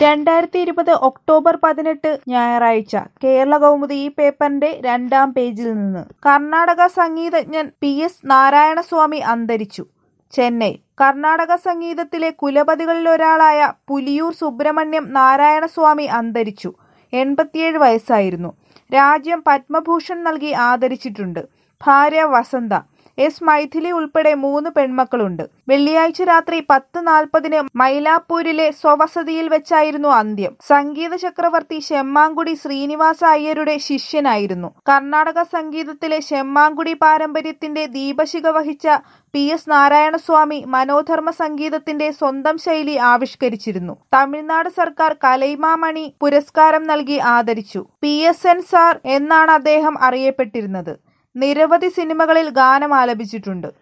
രണ്ടായിരത്തി ഇരുപത് ഒക്ടോബർ പതിനെട്ട് ഞായറാഴ്ച കേരള കൗമുദി ഈ പേപ്പറിന്റെ രണ്ടാം പേജിൽ നിന്ന് കർണാടക സംഗീതജ്ഞൻ പി എസ് നാരായണസ്വാമി അന്തരിച്ചു ചെന്നൈ കർണാടക സംഗീതത്തിലെ കുലപതികളിലൊരാളായ പുലിയൂർ സുബ്രഹ്മണ്യം നാരായണസ്വാമി അന്തരിച്ചു എൺപത്തിയേഴ് വയസ്സായിരുന്നു രാജ്യം പത്മഭൂഷൺ നൽകി ആദരിച്ചിട്ടുണ്ട് ഭാര്യ വസന്ത എസ് മൈഥിലി ഉൾപ്പെടെ മൂന്ന് പെൺമക്കളുണ്ട് വെള്ളിയാഴ്ച രാത്രി പത്ത് നാൽപ്പതിന് മൈലാപ്പൂരിലെ സ്വവസതിയിൽ വെച്ചായിരുന്നു അന്ത്യം സംഗീത ചക്രവർത്തി ശെമ്മാങ്കുടി ശ്രീനിവാസ അയ്യരുടെ ശിഷ്യനായിരുന്നു കർണാടക സംഗീതത്തിലെ ശെമ്മാങ്കുടി പാരമ്പര്യത്തിന്റെ ദീപശിഖ വഹിച്ച പി എസ് നാരായണസ്വാമി മനോധർമ്മ സംഗീതത്തിന്റെ സ്വന്തം ശൈലി ആവിഷ്കരിച്ചിരുന്നു തമിഴ്നാട് സർക്കാർ കലൈമാമണി പുരസ്കാരം നൽകി ആദരിച്ചു പി എസ് എൻ സാർ എന്നാണ് അദ്ദേഹം അറിയപ്പെട്ടിരുന്നത് നിരവധി സിനിമകളിൽ ഗാനം ആലപിച്ചിട്ടുണ്ട്